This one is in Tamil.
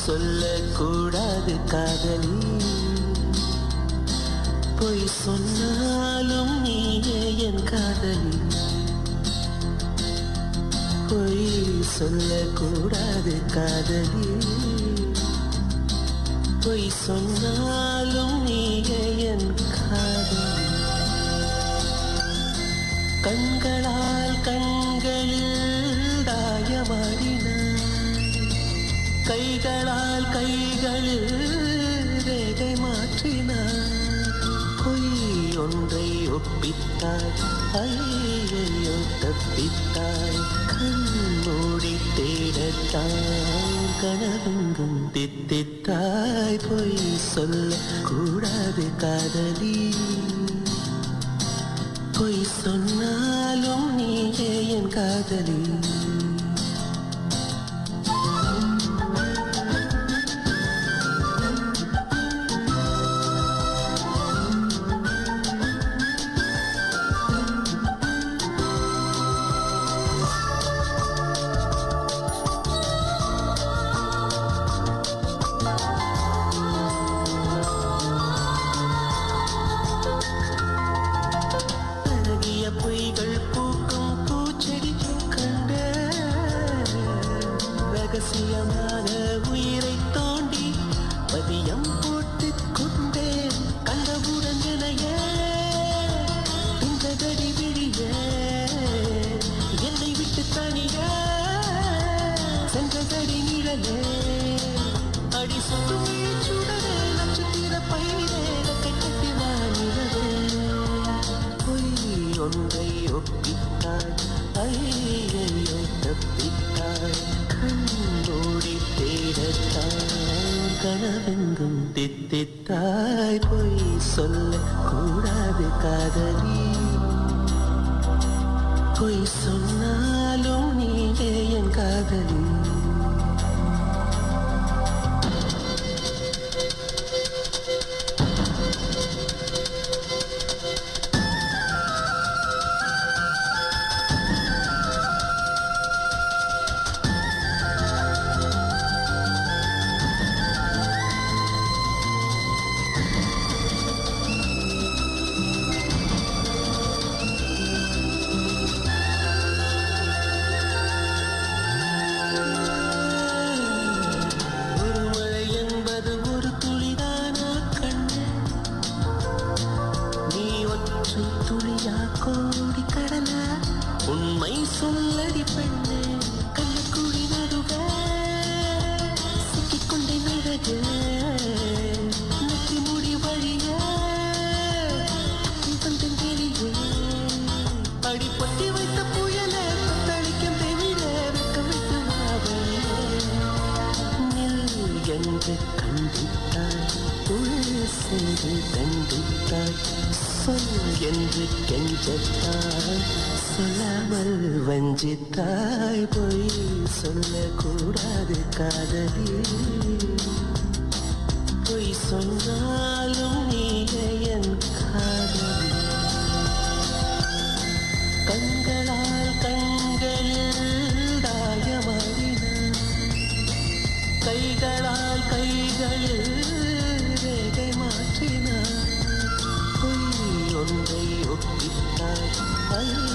சொல்லக்கூடாது காதலி பொய் சொன்னாலும் நீயே என் காதலி பொய் சொல்லக்கூடாது காதலி பொய் சொன்னாலும் நீயே என் காதலி கண்களால் கண்களில் தாயமாடினாய் கைகளால் கைகளில் ரேகை மாற்றினாய் பொய் ஒன்றை ஒப்பித்தாய் ஐயையோ தப்பித்தாய் கண் மூடி தேடத்தாய் கனவெங்கும் தித்தித்தாய் பொய் சொல்ல கூடாது காதலி பொய் சொன்னாலும் நீயே என் காதலி அழகிய பொய்கள் பூக்கும் பூச்செடி கண்ட ரகசியமான உயிரை தோண்டி பதியம் போட்டு கொண்டேன் கண்டவுடன் நினைய இந்த கடி விழிய என்னை விட்டு தனிய சென்றதடி நிழலே அடி சுடுமே சுடரே நட்சத்திர பயிரே கட்டி வானிலவே பொய் ஒன்றை ஒப்பித்தாய் ஐயையோ தப்பித்தாய் கண்ணோடி தேடத்தாய் கனவெங்கும் தித்தித்தாய் பொய் சொல்ல கூடாது காதலி பொய் சொன்னாலும் நீயே என் காதலி ஒரு மழை என்பது ஒரு துளிதானா கண்ணு நீ ஒற்றை துளியா கோடி கடலா உண்மை சொல்லடி பெண்ணே கள்ளக்குழி நடுக சிக்கிக்கொண்டே நழகு நெத்தி முடி வழிய வந்தேன் வெளியே அடிப்பட்டி வைத்த புயலே தத்தளிக்கும் தெவிட வெக்க வைத்து மாவழியே நில் என்று கண்டித்தாய் உள் சென்று தண்டித்தாய் சொல் என்று கெஞ்சத்தாய் சொல்லாமல் வஞ்சித்தாய் பொய் சொல்லக்கூடாது காதலி பொய் சொன்னாலும் நீயே என் காதலி கண்களால் கண்களில் தாயமாடினாய் கைகளால் கைகளில் ரேகை மாற்றினாய் பொய் ஒன்றை ஒப்பித்தாய் ஐ